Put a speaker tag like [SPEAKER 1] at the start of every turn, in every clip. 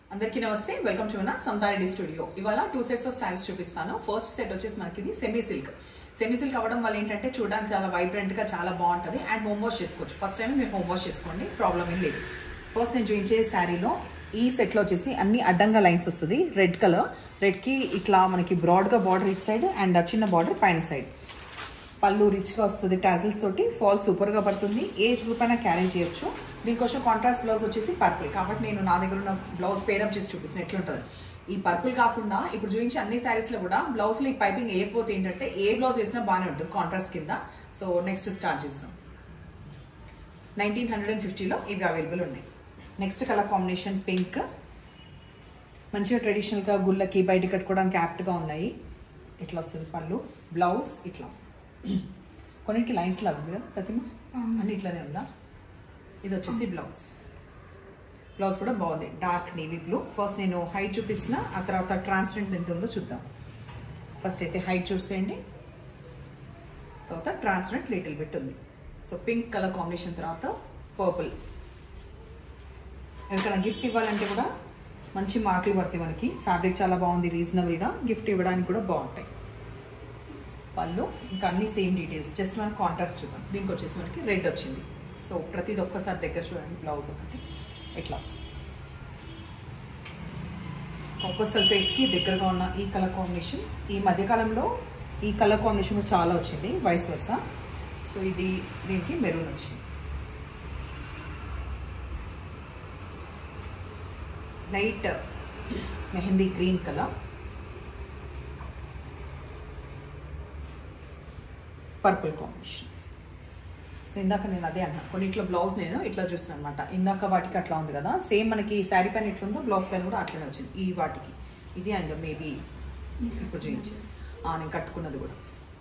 [SPEAKER 1] అందరికీ నమస్తే welcome to నా సంతారెడ్డి స్టూడియో ఇవాళ టూ సెట్స్ ఆఫ్ స్టైల్స్ చూపిస్తాను ఫస్ట్ సెట్ వచ్చేసి మనకి ఇది సెమీ సిల్క్ సెమీ సిల్క్ అవ్వడం వల్ల ఏంటంటే చూడడానికి చాలా వైబ్రెంట్ గా చాలా బాగుంటుంది అండ్ హోమ్ వాష్ చేసుకోవచ్చు ఫస్ట్ టైం మీరు హోమ్ వాష్ చేసుకోండి ప్రాబ్లం ఏం లేదు ఫస్ట్ నేను చూపించే శారీలో ఈ సెట్ లో వచ్చేసి అన్ని అడ్డంగా లైన్స్ వస్తుంది రెడ్ కలర్ రెడ్ కి ఇట్లా మనకి బ్రాడ్ గా బార్డర్ ఇట్ సైడ్ అండ్ చిన్న బార్డర్ పైన సైడ్ పళ్ళు రిచ్గా వస్తుంది టాజిల్స్ తోటి ఫాల్ సూపర్గా పడుతుంది ఏజ్ గ్రూప్ అయినా క్యారీ చేయొచ్చు దీనికోసం కాంట్రాస్ట్ బ్లౌజ్ వచ్చేసి పర్పుల్ కాబట్టి నేను నా దగ్గర ఉన్న బ్లౌజ్ పేరప్ చేసి చూపిస్తాను ఎట్లుంటుంది ఈ పర్పుల్ కాకుండా ఇప్పుడు చూపించే అన్ని శారీస్లో కూడా బ్లౌజ్లో ఈ పైపింగ్ వేయకపోతే ఏంటంటే ఏ బ్లౌజ్ వేసినా బాగానే ఉంటుంది కాంట్రాస్ట్ కింద సో నెక్స్ట్ స్టార్ట్ చేస్తాం నైన్టీన్ హండ్రెడ్ అండ్ ఫిఫ్టీలో ఇవి అవైలబుల్ ఉన్నాయి నెక్స్ట్ కలర్ కాంబినేషన్ పింక్ మంచిగా ట్రెడిషనల్గా గుళ్ళకి బయట కట్టుకోవడానికి యాప్ట్గా ఉన్నాయి ఇట్లా వస్తుంది పళ్ళు బ్లౌజ్ ఇట్లా కొన్నిటికి లైన్స్ లాగా ఉంది కదా ప్రతిమ అన్ని ఇట్లానే ఉందా ఇది వచ్చేసి బ్లౌజ్ బ్లౌజ్ కూడా బాగుంది డార్క్ నేవీ బ్లూ ఫస్ట్ నేను హైట్ చూపిస్తున్న ఆ తర్వాత ట్రాన్స్పరెంట్ ఎంత ఉందో చూద్దాం ఫస్ట్ అయితే హైట్ చూసేయండి తర్వాత ట్రాన్స్పరెంట్ లిటిల్ బిట్ ఉంది సో పింక్ కలర్ కాంబినేషన్ తర్వాత పర్పుల్ ఎవరికైనా గిఫ్ట్ ఇవ్వాలంటే కూడా మంచి మార్కులు పడతాయి మనకి ఫ్యాబ్రిక్ చాలా బాగుంది రీజనబుల్గా గిఫ్ట్ ఇవ్వడానికి కూడా బాగుంటాయి పళ్ళు ఇంకా అన్ని సేమ్ డీటెయిల్స్ జస్ట్ మనం కాంట్రాస్ట్ చూద్దాం దీనికి వచ్చేసి మనకి రెడ్ వచ్చింది సో ప్రతిది ఒక్కసారి దగ్గర చూడండి బ్లౌజ్ ఒకటి ఎట్లా వస్తుంది కాపర్ సల్ఫేట్కి దగ్గరగా ఉన్న ఈ కలర్ కాంబినేషన్ ఈ మధ్యకాలంలో ఈ కలర్ కాంబినేషన్ కూడా చాలా వచ్చింది వైస్ వర్స సో ఇది దీనికి మెరూన్ వచ్చింది light mehendi green colour purple combination so ఇందాక నేను అదే అన్నా కొన్నిట్లో బ్లౌజ్ నేను ఇట్లా చూసాను అనమాట ఇందాక వాటికి అట్లా ఉంది కదా సేమ్ మనకి శారీ పైన ఎట్లుందో బ్లౌజ్ పైన కూడా అట్లనే వచ్చింది ఈ వాటికి ఇది అండ్ మేబీ ఇప్పుడు చూపించింది నేను కట్టుకున్నది కూడా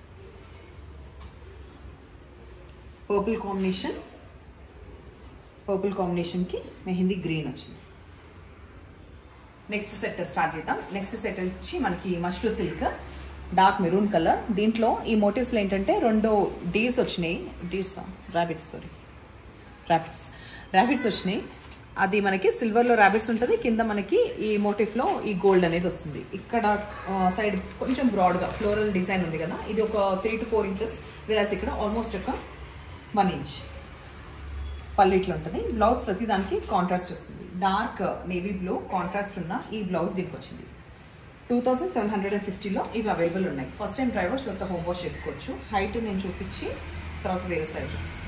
[SPEAKER 1] పర్పుల్ కాంబినేషన్ పర్పుల్ కాంబినేషన్కి మెహందీ గ్రీన్ వచ్చింది నెక్స్ట్ సెట్ స్టార్ట్ చేద్దాం నెక్స్ట్ సెట్ వచ్చి మనకి mashru silk dark maroon colour దీంట్లో ఈ మోటివ్స్లో ఏంటంటే రెండు డీర్స్ వచ్చినాయి deers rabbits sorry rabbits rabbits వచ్చినాయి అది మనకి సిల్వర్లో ర్యాబిట్స్ ఉంటుంది కింద మనకి ఈ మోటివ్లో ఈ గోల్డ్ అనేది వస్తుంది ఇక్కడ సైడ్ కొంచెం బ్రాడ్గా ఫ్లోరల్ డిజైన్ ఉంది కదా ఇది ఒక త్రీ టు ఫోర్ ఇంచెస్ విరాస్ ఇక్కడ ఆల్మోస్ట్ ఒక వన్ ఇంచ్ పల్లిట్లో ఉంటుంది బ్లౌజ్ ప్రతిదానికి కాంట్రాస్ట్ వస్తుంది డార్క్ నేవీ బ్లూ కాంట్రాస్ట్ ఉన్న ఈ బ్లౌజ్ దీనికి వచ్చింది two thousand seven hundred and ఫిఫ్టీలో ఇవి అవైలబుల్ ఉన్నాయి ఫస్ట్ టైం డ్రైవర్స్ లేకపోతే హోమ్ వాష్ చేసుకోవచ్చు హైట్ నేను చూపించి తర్వాత వేరే సైడ్ చూపిస్తాను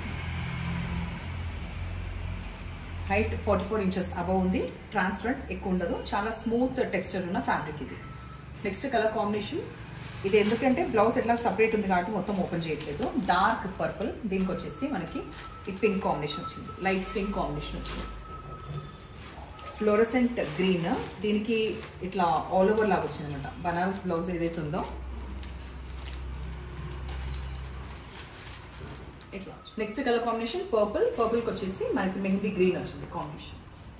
[SPEAKER 1] height forty four inches above ఉంది ట్రాన్స్పరెంట్ ఎక్కువ ఉండదు చాలా స్మూత్ టెక్స్చర్ ఉన్న ఫ్యాబ్రిక్ ఇది నెక్స్ట్ కలర్ కాంబినేషన్ ఇది ఎందుకంటే బ్లౌజ్ ఎట్లా సపరేట్ ఉంది కాబట్టి మొత్తం ఓపెన్ చేయట్లేదు డార్క్ పర్పుల్ దీనికి వచ్చేసి మనకి ఈ పింక్ కాంబినేషన్ వచ్చింది లైట్ పింక్ కాంబినేషన్ వచ్చింది ఫ్లోరసెంట్ గ్రీన్ దీనికి ఇట్లా ఆల్ ఓవర్ లాగా వచ్చింది అనమాట బనారస్ బ్లౌజ్ ఏదైతే ఉందో ఇట్లా నెక్స్ట్ కలర్ కాంబినేషన్ పర్పుల్ పర్పుల్కి వచ్చేసి మనకి మెహందీ గ్రీన్ వచ్చింది కాంబినేషన్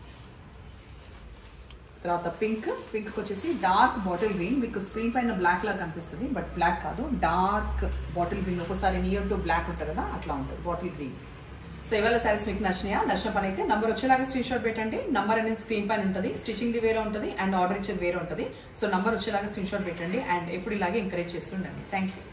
[SPEAKER 1] తర్వాత పింక్ పింక్ వచ్చేసి డార్క్ బాటిల్ గ్రీన్ మీకు స్క్రీన్ పైన బ్లాక్ లాగా కనిపిస్తుంది బట్ బ్లాక్ కాదు డార్క్ బాటిల్ గ్రీన్ ఒకసారి నియర్ టు బ్లాక్ ఉంటుంది కదా అట్లా ఉంటుంది బాటిల్ గ్రీన్ సో ఇవాళ సారీస్ మీకు నచ్చినాయా నచ్చిన పని అయితే నంబర్ వచ్చేలాగా స్క్రీన్ షాట్ పెట్టండి నంబర్ అనేది స్క్రీన్ పైన ఉంటుంది స్టిచింగ్ది వేరే ఉంటుంది అండ్ ఆర్డర్ ఇచ్చేది వేరే ఉంటుంది సో నంబర్ వచ్చేలాగా స్క్రీన్ షాట్ పెట్టండి అండ్ ఎప్పుడు ఇలాగే ఎంకరేజ్ చేస్తుండండి థ్యాంక్ యూ